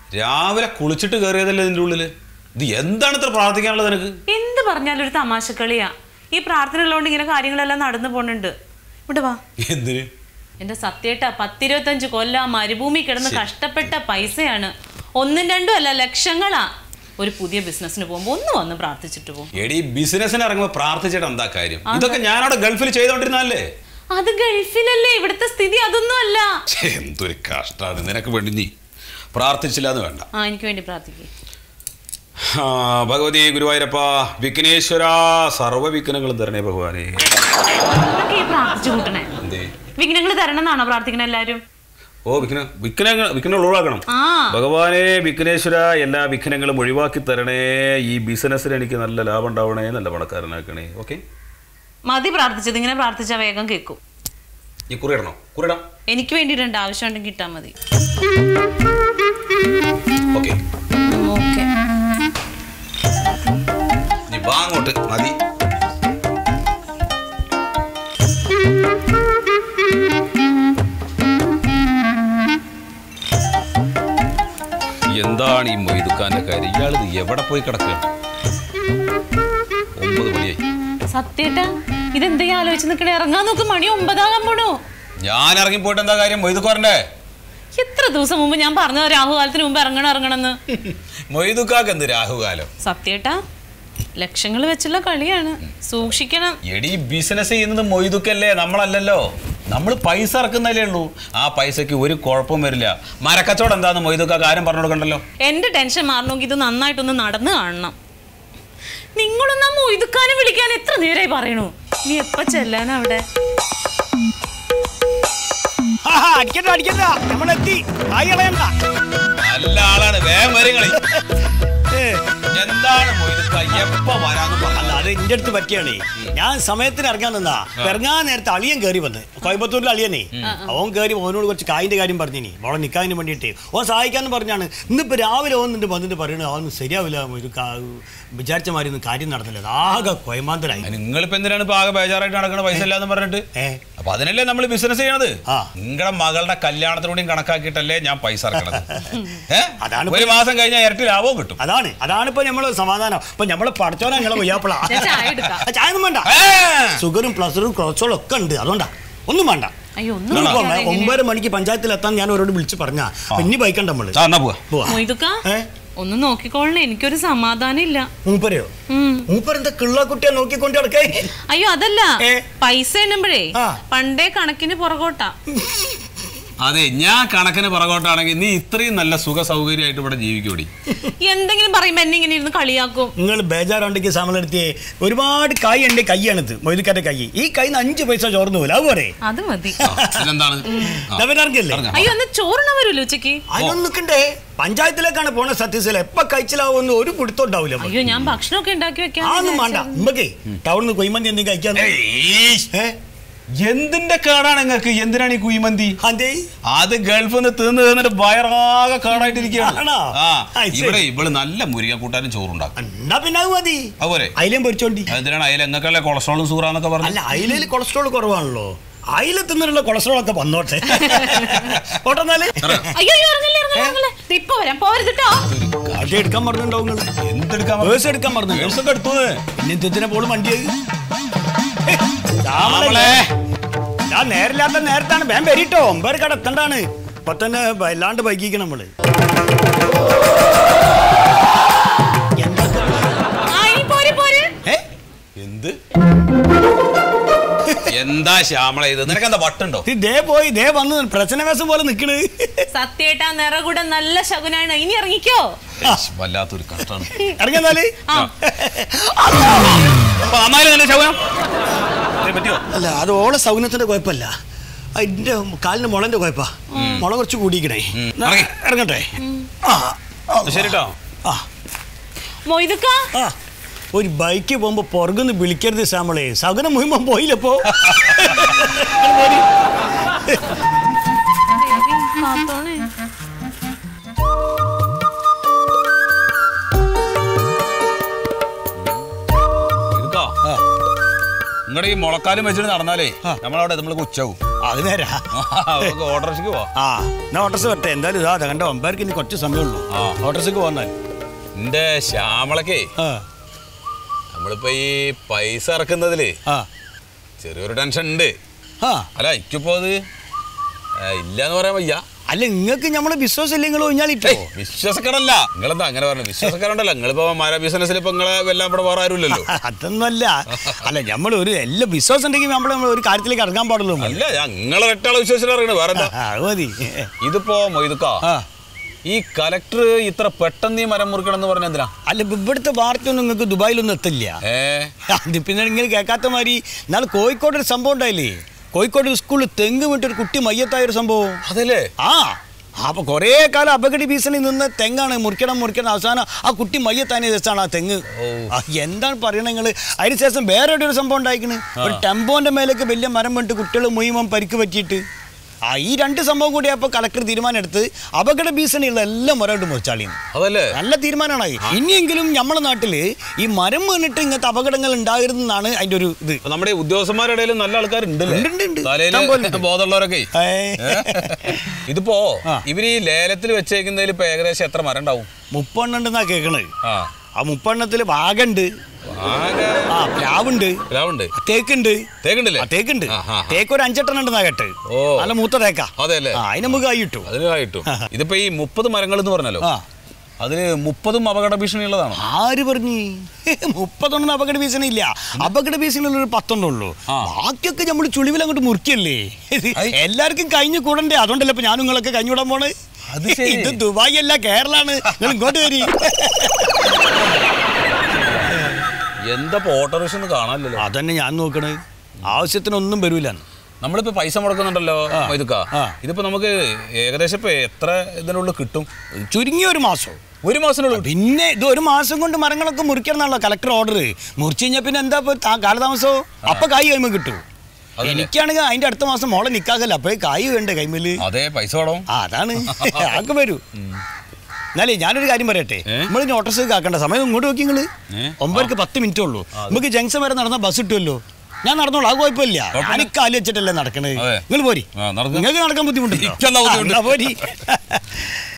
രാവിലെ കുളിച്ചിട്ട് കയറിയതല്ലേ ഇതിന്റെ ഉള്ളില് ഇത് എന്താണ് ഇത്ര പ്രാർത്ഥിക്കാനുള്ളത് നിനക്ക് എന്ത് പറഞ്ഞാലും ഒരു തമാശക്കളിയാ ഈ പ്രാർത്ഥന ഉള്ളതുകൊണ്ട് ഇങ്ങനെ കാര്യങ്ങളെല്ലാം നടന്നു പോണുണ്ട് ഇവിടെ വാ എന്തിന് എന്റെ സത്യേട്ട പത്തിരുപത്തഞ്ച് കൊല്ല മരുഭൂമി കിടന്ന് കഷ്ടപ്പെട്ട പൈസയാണ് ഒന്നും രണ്ടും അല്ല ലക്ഷങ്ങളാ ഒരു പുതിയ ബിസിനസ്സിന് പോകുമ്പോ ഒന്ന് വന്ന് പ്രാർത്ഥിച്ചിട്ട് പോകും എടി ബിസിനസ്സിന് ഇറങ്ങുമ്പോൾ പ്രാർത്ഥിച്ചിട്ട് എന്താ കാര്യം ഇതൊക്കെ ഞാനവിടെ ഗൾഫിൽ ചെയ്തോണ്ടിരുന്നല്ലേ അത് ഗൾഫിലല്ലേ ഇവിടുത്തെ സ്ഥിതി അതൊന്നും അല്ല എന്തൊരു കഷ്ടാണ് നിനക്ക് വേണ്ടി നീ പ്രാർത്ഥിച്ചില്ല എന്ന് വേണ്ട ആ എനിക്ക് വേണ്ടി പ്രാർത്ഥിക്കേ ആ, ഭഗവതി ഗുരുവായൂരപ്പ വിഘ്നേശ്വര സർവ്വ വിഘ്നങ്ങളും തരണേ ഭഗവാനെ ഇതൊക്കെ ഈ പ്രാർത്ഥിച്ചു കൂട്ടണേ എന്തേ വിഘ്നങ്ങൾ തരണം എന്നാണോ പ്രാർത്ഥിക്കണ എല്ലാരും ഓ വിഘ്ന വിഘ്നങ്ങൾ വിഘ്നങ്ങൾ ഒഴിവാക്കണം ആ ഭഗവാനെ വിഘ്നേശ്വര എല്ലാ വിഘ്നങ്ങളും ഒഴിവാക്കി തരണേ ഈ ബിസിനസ്സിൽ എനിക്ക് നല്ല ലാഭം ഉണ്ടാവണേ നല്ല പണക്കാരനാക്കണേ ഓക്കെ മതി പ്രാർത്ഥിച്ചത് ഇങ്ങനെ പ്രാർത്ഥിച്ചാ വേഗം കേൾക്കും ഈ കുറിയിടണോ കുറിയിടാം എനിക്ക് വേണ്ടിയിട്ടുണ്ട് ആവശ്യമുണ്ടെങ്കിൽ ഇട്ടാൽ മതി ഓക്കെ ഓക്കെ നീ വാ അങ്ങോട്ട് മതി എന്താണ് ഈ മൊയ്തുക്കാന്റെ കാര്യം ഇയാളിത് എവിടെ പോയി കിടക്കുകയാണ് ഒമ്പത് മണിയായി സത്യേട്ടാ ഇതെന്തെങ്കിലും ആലോചിച്ച് നിൽക്കണേ ഇറങ്ങാൻ നോക്ക് മണി ഒമ്പതാകാൻ പോണു ഞാൻ ഇറങ്ങി പോയിട്ട് എന്താ കാര്യം മൊയ്തുക്കാരൻ്റെ എത്ര ദിവസം മുമ്പ് ഞാൻ പറഞ്ഞത് രാഹുകാലത്തിന് മുമ്പ് ഇറങ്ങണം ഇറങ്ങണമെന്ന് മൊയ്തുക്കാക്ക് എന്ത് രാഹുകാലം സത്യേട്ടാ ലക്ഷങ്ങൾ വെച്ചുള്ള കളിയാണ് സൂക്ഷിക്കണം എടി ബിസിനസ് ചെയ്യുന്നത് മൊയ്തുക്കല്ലേ നമ്മളല്ലല്ലോ നമ്മൾ പൈസ ഇറക്കുന്നതല്ലേ ഉള്ളൂ ആ പൈസക്ക് ഒരു കുഴപ്പവും വരില്ല മരക്കച്ചവടം എന്താന്ന് മൊയ്തുക്കാക്ക് ആരും പറഞ്ഞു കൊടുക്കണ്ടല്ലോ എന്റെ ടെൻഷൻ മാറണമെങ്കിൽ ഇത് നന്നായിട്ടൊന്ന് നടന്നു കാണണം നിങ്ങളൊന്ന് ആ മൊയ്തുക്കാനെ വിളിക്കാൻ എത്ര നേരമായി പറയണു നീ എപ്പ ചെല്ലാൻ അവിടെ ആഹാ, അടിക്കണ്ട അടിക്കണ്ട നമ്മളെത്തി ആയി കളയണ്ട നല്ല ആളാണ് വേഗം വരികളി എന്താണ് മൊയ്തുക്ക എപ്പോ വരാന്ന് അല്ല പറഞ്ഞത് അത് എന്റെ അടുത്ത് പറ്റിയാണേ ഞാൻ സമയത്തിന് ഇറങ്ങാൻ നിന്നാ ഇറങ്ങാൻ നേരത്തെ അളിയൻ കയറി വന്ന് കോയമ്പത്തൂരിലെ അളിയനെ അവൻ കയറി ഓനോട് കുറച്ച് കായിന്റെ കാര്യം പറഞ്ഞിനി മോളെ നിക്കാതിന് വേണ്ടിയിട്ട് ഓൻ സഹായിക്കാന്ന് പറഞ്ഞാണ് ഇന്നിപ്പോ രാവിലെ ഓൻ നിന്റെ വന്നിട്ട് പറയണത് അതൊന്നും ശരിയാവില്ല ഒരു കാ- വിചാരിച്ച മാതിരി ഒന്നും കാര്യം നടന്നില്ല അത് ആകെ കൊയമാന്തരായി നിങ്ങളിപ്പോ എന്തിനാണ് ഇപ്പൊ ആകെ ബേജാറായിട്ട് നടക്കണ പൈസ ഇല്ലാന്ന് പറഞ്ഞിട്ട് ഏ അപ്പൊ അതിനല്ലേ നമ്മൾ ബിസിനസ് ചെയ്യണത് ആ. നിങ്ങളുടെ മകളുടെ കല്യാണത്തിലൂടെയും കണക്കാക്കിയിട്ടല്ലേ ഞാൻ പൈസ ഇറക്കണത് ഏ? അതാണ് ഒരു മാസം കഴിഞ്ഞാൽ ഇരട്ടി ലാഭവും കിട്ടും അതാണ് അതാണ് ഇപ്പൊ നമ്മള് സമാധാനം ഇപ്പൊ നമ്മളെ പഠിച്ചോനാ നിങ്ങളെ കൊയ്യാപ്പളാ ഞാൻ ചായ എടുക്കാം. ചായ ഒന്നും വേണ്ട ഏ! ഷുഗറും പ്ലസറും കൊളസ്ട്രോളും ഒക്കെ ഉണ്ട് അതുകൊണ്ടാ ഒന്നും വേണ്ട അയ്യോ ഒന്നും ഇപ്പൊ നോക്കാതെ എങ്ങനെ? ഒമ്പതര മണിക്ക് പഞ്ചായത്തിൽ എത്താൻ ഞാൻ അവരോട് വിളിച്ച് പറഞ്ഞ ഇനി ബൈക്കണ്ട നമ്മള് ആ, എന്നാ പോവാ പോവാ മൊയ്തുക്ക ഏ ഒന്ന് നോക്കിക്കോളണേ എനിക്കൊരു സമാധാനം ഇല്ല മൂപ്പരയോ ഉം. മൂപ്പർ എന്താ കിള്ളക്കുട്ടിയെ നോക്കിക്കൊണ്ട് കിടക്കേ അയ്യോ അതല്ല ഏ? പൈസ എണ്ണുമ്പോഴേ ആ. പണ്ടേ കണക്കിന് പുറകോട്ടാ അതെ ഞാൻ കണക്കിന് പുറകോട്ടാണെങ്കിൽ നീ ഇത്രയും നല്ല സുഖ സൗകര്യമായിട്ട് ഇവിടെ ജീവിക്കൂടി എന്തെങ്കിലും പറയുമ്പോ എന്നെ ഇങ്ങനെ ഇരുന്ന് കളിയാക്കും നിങ്ങൾ ബേജാറുണ്ടെങ്കിൽ സമലെടുത്തിയേ ഒരുപാട് കൈ ഉണ്ട് കൈയാണിത് മൊയ്തുക്കാരുടെ കൈ ഈ കൈന്ന് അഞ്ച് പൈസ ചോർന്നു പോലെ അത് പോരെ അത് മതി പിന്നെന്താണ് ആ. ഇറങ്ങില്ലേ ഇറങ്ങാം. അയ്യോ ഒന്ന് ചോറിന വരുമല്ലോ ഉച്ചക്ക് അതിനൊന്നും നിൽക്കണ്ടേ പഞ്ചായത്തിലേക്കാണ് പോണ സത്യസില എപ്പ കഴിച്ചിലാവുമെന്ന് ഒരു പിടുത്തം ഉണ്ടാവില്ല നമുക്ക്. അയ്യോ ഞാൻ ഭക്ഷണമൊക്കെ ഉണ്ടാക്കി വെക്കാൻ അതൊന്നും വേണ്ട ഉമ്മക്കേ ടൗണിൽ നിന്ന് കൊയ്മന്തി എന്തെങ്കിലും കഴിക്കാൻ ഏയ്! ഏ എന്തിന്റെ കേടാണ് നിങ്ങൾക്ക് എന്തിനാണ് ഈ കുഴിമന്തി അതെ അത് ഗൾഫിൽ നിന്ന് തിന്ന് തിന്നിട്ട് വയറാകെ കേടായിട്ടിരിക്കുകയാണ് ആണോ? ആ ആ, ശരി. ഇവിടെ ഇവള് നല്ല മുരിക കൂട്ടാനും ചോറുണ്ടാക്കും എന്നാ പിന്നെ അത് മതി അതുപോലെ അയിലേം പൊരിച്ചോണ്ടി എന്തിനാണ് അതിൽ എങ്ങക്കല്ലേ കൊളസ്ട്രോളും സൂറാന്നൊക്കെ പറഞ്ഞു അല്ല അയിലയിൽ കൊളസ്ട്രോൾ കുറവാണല്ലോ അയില തിന്നിട്ടുള്ള കൊളസ്ട്രോൾ ഒക്കെ വന്നോട്ടെ ഓട്ടെന്നാല് അയ്യോ അയ്യോ ഇറങ്ങല്ലേ ഇറങ്ങല്ലേ ഇറങ്ങല്ലേ ദേ ഇപ്പൊ വരാം പോരുതിട്ടോ കാട്ടി എടുക്കാൻ പറഞ്ഞിട്ടുണ്ടാവും നിങ്ങള്. എന്തെടുക്കാൻ പേഴ്സ് എടുക്കാൻ പറഞ്ഞു പേഴ്സൊക്കെ എടുത്തു പിന്നെ എന്തിനാ പോള് വണ്ടിയായി ആമളെ. ഞാൻ നേരില്ലാത്ത നേരത്താണ് വേം വരിട്ടോ ഒമ്പത് കട എത്തണ്ടാണ് ഇപ്പൊ തന്നെ വല്ലാണ്ട് വൈകിക്കണം നമ്മള് എന്താ ആ ഇനി പോര് പോര് ഏ? എന്ത് എന്താ ശ്യാമള ഇത് നിനക്ക് എന്താ വട്ടുണ്ടോ ഇത് ദേ പോയി ദേ വന്ന് പ്രശ്നവേഷം പോലെ നിക്കണ് സത്യേട്ടാ നിറകൂടെ നല്ല ശകുനാണ് ഇനി ഇറങ്ങിക്കോ ഏയ്, വല്ലാത്തൊരു കഷ്ടാണ് ഇറങ്ങിയെന്നാല് ആ അപ്പൊ നന്നായി തന്നെ ശകുനം ഇതിനെ പറ്റിയോ അല്ല അത് ഓളെ സൗകര്യത്തിന്റെ കുഴപ്പമല്ല അതിന്റെ കാലിന് മുളന്റെ കുഴപ്പാ മുള കുറച്ച് കൂടിക്കണേ ഉം. എന്നാ, ഇറങ്ങി. ഇറങ്ങട്ടെ ആ ശരി കേട്ടോ ആ മൊയ്തുക്ക ആ ഒരു ബൈക്ക് പോകുമ്പോ പുറകുന്ന് വിളിക്കരുത് ശ്യാമളെ സകനം മുഴുവൻ പോയില്ലപ്പോ കാത്തോണേ ഇതുക്കാ നിങ്ങളുടെ ഈ മുളക്കാലും വെച്ചിട്ട് നടന്നാലേ നമ്മളവിടെ നമ്മൾക്ക് ഉച്ചാവും അത് നേരാ നമുക്ക് ഓട്ടോറിക്ഷയ്ക്ക് പോവാം ആ എന്നാ ഓട്ടർസ് വരട്ടെ എന്തായാലും ഇതാ കണ്ട ഒമ്പതരക്ക് ഇനി കുറച്ച് സമയമുള്ളൂ ആ. ഓട്ടർസക്ക് പോന്നാൽ എന്റെ ശ്യാമളക്കേ ആ നമ്മളിപ്പോ ഈ പൈസ ഇറക്കുന്നതില് ആ ചെറിയൊരു ടെൻഷൻ ഉണ്ട് ആ അല്ല എനിക്കിപ്പോ അത് ഏ, ഇല്ലാന്ന് പറയാൻ വയ്യ അല്ല നിങ്ങൾക്ക് നമ്മളെ വിശ്വാസം ഇല്ല നിങ്ങൾ ഒഞ്ഞാലിട്ടോ വിശ്വാസക്കാരല്ല നിങ്ങളെന്താ അങ്ങനെ പറഞ്ഞു വിശ്വാസക്കാരുണ്ടല്ലോ നിങ്ങളിപ്പോ മര ബിസിനസ്സിൽ ഇപ്പൊ നിങ്ങളെ എല്ലാം ഇവിടെ വേറെ ആരുമില്ലല്ലോ അതൊന്നുമല്ല അല്ല നമ്മൾ ഒരു എല്ലാ വിശ്വാസം ഉണ്ടെങ്കിൽ നമ്മൾ നമ്മൾ ഒരു കാര്യത്തിലേക്ക് ഇറങ്ങാൻ പാടുള്ളൂ നമ്മൾ. അല്ല ഞാൻ നിങ്ങളെ ഒറ്റാളെ വിശ്വസിച്ചിട്ട് അറിയണത് വേറെ എന്താ ആ, അത് മതി ഇതിപ്പോ മൊയ്തുക്ക ആ ഈ കലക്ടർ ഇത്ര പെട്ടെന്ന് ഈ മരം മുറിക്കണം എന്ന് പറഞ്ഞ എന്തിനാ അല്ല ഇപ്പൊ ഇവിടുത്തെ വാർത്തയൊന്നും നിങ്ങൾക്ക് ദുബായിലൊന്നും എത്തില്ല ഏ അത് പിന്നെ നിങ്ങൾ കേൾക്കാത്ത മാതിരി നാളെ കോഴിക്കോട് ഒരു സംഭവം ഉണ്ടായില്ലേ കോഴിക്കോട് സ്കൂളിൽ തെങ്ങ് വിട്ടൊരു കുട്ടി മയ്യത്തായ ഒരു സംഭവം അതല്ലേ ആ അപ്പൊ കുറേ കാലം അപകട ഭീഷണി നിന്ന് തെങ്ങാണ് മുറിക്കണം മുറിക്കണം അവസാനം ആ കുട്ടി മയ്യത്താനെ വെച്ചാണ് ആ തെങ്ങ് ആ, എന്താണ് പറയണത് നിങ്ങൾ അതിനുശേഷം വേറെ ഒരു സംഭവം ഉണ്ടായിക്കണ് ഒരു ടെമ്പോന്റെ മേലേക്ക് വലിയ മരം വീണിട്ട് കുട്ടികൾ മുഴുവൻ പരിക്ക് പറ്റിയിട്ട് ആ ഈ രണ്ട് സംഭവം കൂടി അപ്പോൾ കളക്ടർ തീരുമാനം എടുത്ത് അപകട ഭീഷണിയുള്ള എല്ലാം മരമായിട്ട് മുറിച്ചാളിയും അതല്ലേ നല്ല തീരുമാനമാണ് ഇനിയെങ്കിലും നമ്മളെ നാട്ടില് ഈ മരം വീണിട്ട് ഇങ്ങനത്തെ അപകടങ്ങൾ ഉണ്ടാകരുതെന്നാണ് അതിന്റെ ഒരു ഇത് അപ്പൊ നമ്മുടെ ഈ ഉദ്യോഗസ്ഥന്മാരുടെ ഇടയിൽ നല്ല ആൾക്കാരുണ്ടല്ലേ ഉണ്ട്, ഉണ്ട്, ഉണ്ട്. തലയില് ഇഷ്ടം പോലെ ഉണ്ട്. ബോധമുള്ളവരൊക്കെ ഏയ്. ഇതിപ്പോ ആ. ഇവര് ഈ ലേലത്തിൽ വെച്ചേക്കുന്നതിൽ ഇപ്പൊ ഏകദേശം എത്ര മരം ഉണ്ടാവും മുപ്പെണ്ണം ഉണ്ടെന്നാ കേൾക്കണത് ആ ആ മുപ്പെണ്ണത്തിൽ വാഗണ്ട് ആകെ ആ പ്ലാവുണ്ട് പ്ലാവുണ്ട് തേക്കുണ്ട് തേക്കുണ്ടല്ലേ ആ തേക്കുണ്ട് ആ, ആ, ആ. തേക്ക് ഒരു അഞ്ചെട്ടെണ്ണം ഉണ്ടെന്നാ കേട്ട് ഓ. നല്ല മൂത്ത തേക്കാ അതെല്ലേ ആ അതിന് നമുക്ക് കൈ കിട്ടും അതിന് കിട്ടും ഇതിപ്പോ ഈ മുപ്പത് മരങ്ങൾ എന്ന് പറഞ്ഞല്ലോ ആ അതില് മുപ്പതും അപകട ഭീഷണി ഉള്ളതാണോ ആര് പറഞ്ഞു മുപ്പത്തൊന്നും അപകട ഭീഷണി ഇല്ല അപകട ഭീഷണിയുള്ള ഒരു പത്തൊന്നും ഉള്ളൂ ആ. ബാക്കിയൊക്കെ നമ്മൾ ചുളിവിൽ അങ്ങോട്ട് മുറിക്കല്ലേ ഇത് ഐ. എല്ലാവർക്കും കഴിഞ്ഞു കൂടണ്ടേ അതുകൊണ്ടല്ലേ ഇപ്പൊ ഞാനും നിങ്ങളൊക്കെ കഴിഞ്ഞു കൂടാൻ പോണ് അത് ശരി. ഇത് ദുബായ് അല്ല കേരളാണ് നിങ്ങൾ ഇങ്ങോട്ട് വരി എന്താ ഓട്ടോറിക്ഷ ഒന്നും കാണാനില്ലല്ലോ അതന്നെ ഞാൻ നോക്കണത് ആവശ്യത്തിനൊന്നും വരൂല നമ്മളിപ്പോ പൈസ മുടക്കുന്നുണ്ടല്ലോ ഇതുക്ക ആ. ഇതിപ്പോ നമുക്ക് ഏകദേശം ഇപ്പൊ എത്ര ഇതിനുള്ളിൽ കിട്ടും ചുരുങ്ങിയ ഒരു മാസം ഒരു മാസത്തിനുള്ളിൽ കിട്ടും. പിന്നെ ഇത് ഒരു മാസം കൊണ്ട് മരങ്ങളൊക്കെ മുറിക്കണം എന്നാണല്ലോ കലക്ടർ ഓർഡർ മുറിച്ചു കഴിഞ്ഞാൽ പിന്നെ എന്താ ഇപ്പൊ താ- കാലതാമസവും അപ്പൊ കായ് കഴിയുമ്പോൾ കിട്ടും അതല്ലേ? എനിക്കാണെങ്കിൽ അതിന്റെ അടുത്ത മാസം മോളെ നിക്കാകല്ല അപ്പൊ കായ് വേണ്ടേ കൈമേല് അതെ പൈസ വേണം ആ അതാണ് ആക്കെ വരൂ എന്നാലേ ഞാനൊരു കാര്യം പറയട്ടെ ഏ? നമ്മൾ ഇനി ഓട്ടോസ് കാക്കേണ്ട സമയം ഇങ്ങോട്ട് നോക്കി നിങ്ങള് ഏ? ഒമ്പതർക്ക് പത്ത് മിനിറ്റ് ഉള്ളൂ നമുക്ക് ജംഗ്ഷൻ വരെ നടന്ന ബസ് കിട്ടുമല്ലോ ഞാൻ നടന്നോളൂ അത് കുഴപ്പമില്ല ഞാൻ കാല് വെച്ചിട്ടല്ലേ നടക്കണത് അതെ. നിങ്ങൾ പോരി ആ, നടക്ക്. നിങ്ങൾക്ക് നടക്കാൻ ബുദ്ധിമുട്ടില്ല എനിക്കെന്താ ബുദ്ധിമുട്ട്? പോരി